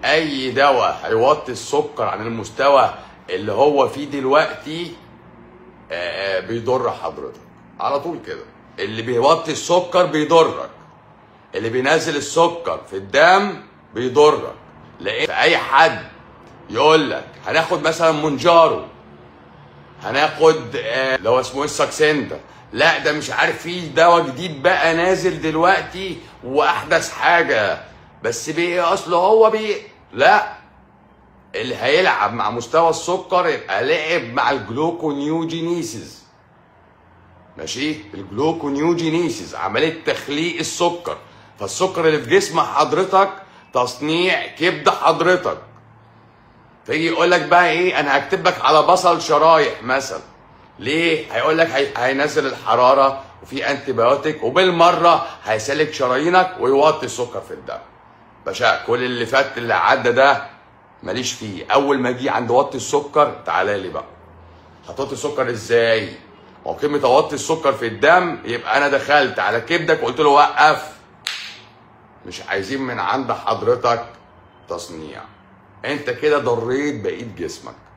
اي دواء هيوطي السكر عن المستوى اللي هو فيه دلوقتي آه، بيضر حضرتك على طول كده اللي بيوطي السكر بيضرك اللي بينزل السكر في الدم بيضرك لان اي حد يقول لك هناخد مثلا مونجارو هناخد آه، اللي هو اسمه ايه الساكسندا لا ده مش عارف فيه دواء جديد بقى نازل دلوقتي واحدث حاجه بس بي اصل هو بي لا اللي هيلعب مع مستوى السكر يبقى لعب مع الجلوكونيوجينيسيس ماشي الجلوكونيوجينيسيس عمليه تخليق السكر فالسكر اللي في جسم حضرتك تصنيع كبد حضرتك فيجي يقول لك بقى ايه انا هكتب لك على بصل شرايح مثلا ليه هيقول لك هي... هينزل الحراره وفي انتي بايوتيك وبالمره هيسلك شرايينك ويوطي السكر في الدم باشا كل اللي فات اللي عدى ده ماليش فيه اول ما اجي عند وطي السكر تعالى لي بقى هتوطي السكر ازاي هو كلمه اوطي السكر في الدم يبقى انا دخلت على كبدك وقلت له وقف مش عايزين من عند حضرتك تصنيع انت كده ضريت بقيه جسمك